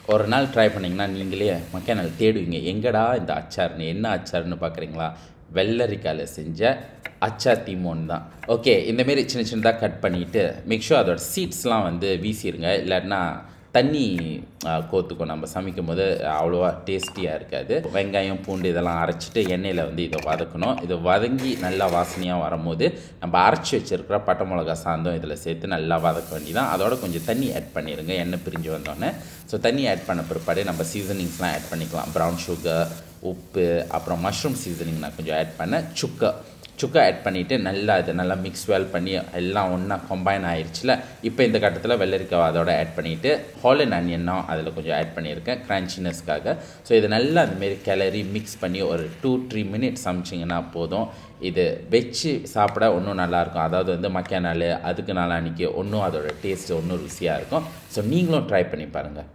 ஒரு நாள் ட்ரை பண்ணிங்கன்னா நீங்களே மக்கானால் தேடுவீங்க எங்கடா இந்த அச்சார்னு என்ன அச்சார்னு பார்க்குறீங்களா வெள்ளரிக்காயில் செஞ்ச அச்சார் தீமோன் தான் ஓகே இந்தமாரி சின்ன சின்னதாக கட் பண்ணிவிட்டு மேக் ஷூர் அதோட சீட்ஸ்லாம் வந்து வீசிடுங்க இல்லாட்டினா தண்ணி ஆ, கோத்துக்கும் நம்ம சமைக்கும் போது அவ்வளோவா டேஸ்டியாக இருக்காது வெங்காயம் பூண்டு இதெல்லாம் அரைச்சிட்டு எண்ணெயில் வந்து இதை வதக்கணும் இது வதங்கி நல்லா வாசனையாக வரும்போது நம்ம அரைச்சி வச்சிருக்கிற பட்டை மிளகா சாந்தம் இதில் சேர்த்து நல்லா வதக்க வேண்டியதான் அதோட கொஞ்சம் தண்ணி ஆட் பண்ணிடுங்க எண்ணெய் பிரிஞ்சு வந்தோடனே ஸோ தண்ணி ஆட் பண்ண பிற்பாடு நம்ம சீசனிங்ஸ்லாம் ஆட் பண்ணிக்கலாம் ப்ரௌன் சுகர் உப்பு அப்புறம் மஷ்ரூம் சீசனிங் நான் கொஞ்சம் ஆட் பண்ணேன் சுக்கா சுக்கா ஆட் பண்ணிவிட்டு நல்லா இது நல்லா மிக்ஸ் வெல் பண்ணி எல்லாம் ஒன்றா கம்பைன் ஆயிடுச்சுல இப்போ இந்த கட்டத்தில் வெள்ளரிக்காய் அதோட ஆட் பண்ணிவிட்டு ஹாலன் அனியனும் அதில் கொஞ்சம் ஆட் பண்ணியிருக்கேன் க்ரன்ச்சினஸ்க்காக ஸோ இது நல்லா அந்தமாரி கிளறி மிக்ஸ் பண்ணி ஒரு டூ த்ரீ மினிட்ஸ் சமைச்சிங்கன்னா போதும் இது வச்சு சாப்பிட இன்னும் நல்லாயிருக்கும் அதாவது வந்து மக்கிய நாள் அதுக்கு நாள் அன்றைக்கி இன்னும் அதோட டேஸ்ட் இன்னும் ருசியாக இருக்கும் ஸோ நீங்களும் ட்ரை பண்ணி பாருங்கள்